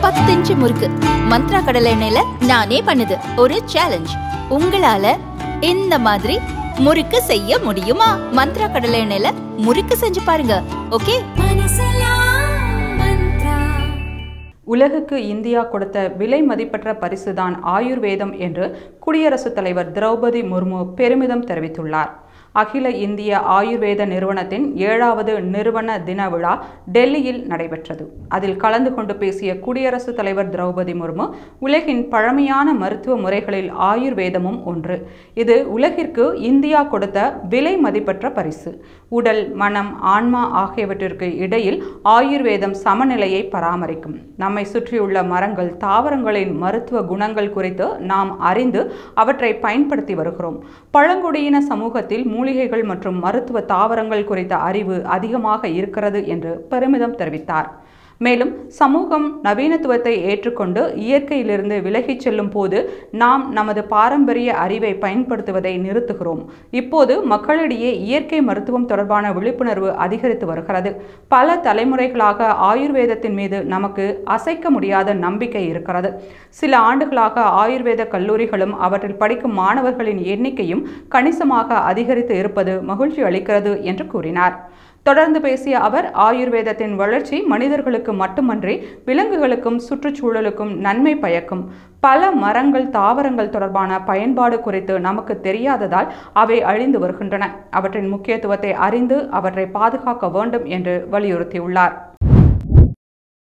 பத்து இன்ச்சு முறுக்கு மந்த்ரா கடலை எண்ணெயில நானே பண்ணுது ஒரு சேலஞ்ச் உங்களால இந்த மாதிரி முறுக்கு செய்ய முடியுமா மந்த்ரா கடலை எண்ணெயில முறுக்கு செஞ்சு பாருங்க ஓகே உலகுக்கு இந்தியா கொடுத்த விலை மதிப்பற்ற பரிசுதான் ஆயுர்வேதம் என்று குடியரசுத் தலைவர் திரௌபதி முர்மு பெருமிதம் தெரிவித்துள்ளார் அகில இந்திய ஆயுர்வேத நிறுவனத்தின் ஏழாவது நிறுவன தின விழா டெல்லியில் நடைபெற்றது அதில் கலந்து கொண்டு பேசிய குடியரசுத் தலைவர் திரௌபதி முர்மு உலகின் பழமையான மருத்துவ முறைகளில் ஆயுர்வேதமும் ஒன்று இது உலகிற்கு இந்தியா கொடுத்த விலை மதிப்பற்ற பரிசு உடல் மனம் ஆன்மா ஆகியவற்றிற்கு இடையில் ஆயுர்வேதம் சமநிலையை பராமரிக்கும் நம்மை சுற்றியுள்ள மரங்கள் தாவரங்களின் மருத்துவ குணங்கள் குறித்து நாம் அறிந்து அவற்றை பயன்படுத்தி வருகிறோம் பழங்குடியின சமூகத்தில் மூலிகைகள் மற்றும் மருத்துவ தாவரங்கள் குறித்த அறிவு அதிகமாக இருக்கிறது என்று பெருமிதம் தெரிவித்தார் மேலும் சமூகம் நவீனத்துவத்தை ஏற்றுக்கொண்டு இயற்கையிலிருந்து விலகிச் செல்லும் போது நாம் நமது பாரம்பரிய அறிவை பயன்படுத்துவதை நிறுத்துகிறோம் இப்போது மக்களிடையே இயற்கை மருத்துவம் தொடர்பான விழிப்புணர்வு அதிகரித்து வருகிறது பல தலைமுறைகளாக ஆயுர்வேதத்தின் மீது நமக்கு அசைக்க முடியாத நம்பிக்கை இருக்கிறது சில ஆண்டுகளாக ஆயுர்வேத கல்லூரிகளும் அவற்றில் படிக்கும் மாணவர்களின் எண்ணிக்கையும் கணிசமாக அதிகரித்து இருப்பது மகிழ்ச்சி அளிக்கிறது என்று கூறினார் தொடர்ந்து பேசிய அவர் ஆயுர்வேதத்தின் வளர்ச்சி மனிதர்களுக்கு மட்டுமன்றி விலங்குகளுக்கும் சுற்றுச்சூழலுக்கும் நன்மை பயக்கும் பல மரங்கள் தாவரங்கள் தொடர்பான பயன்பாடு குறித்து நமக்கு தெரியாததால் அவை அழிந்து வருகின்றன அவற்றின் முக்கியத்துவத்தை அறிந்து அவற்றை பாதுகாக்க வேண்டும் என்று வலியுறுத்தியுள்ளார்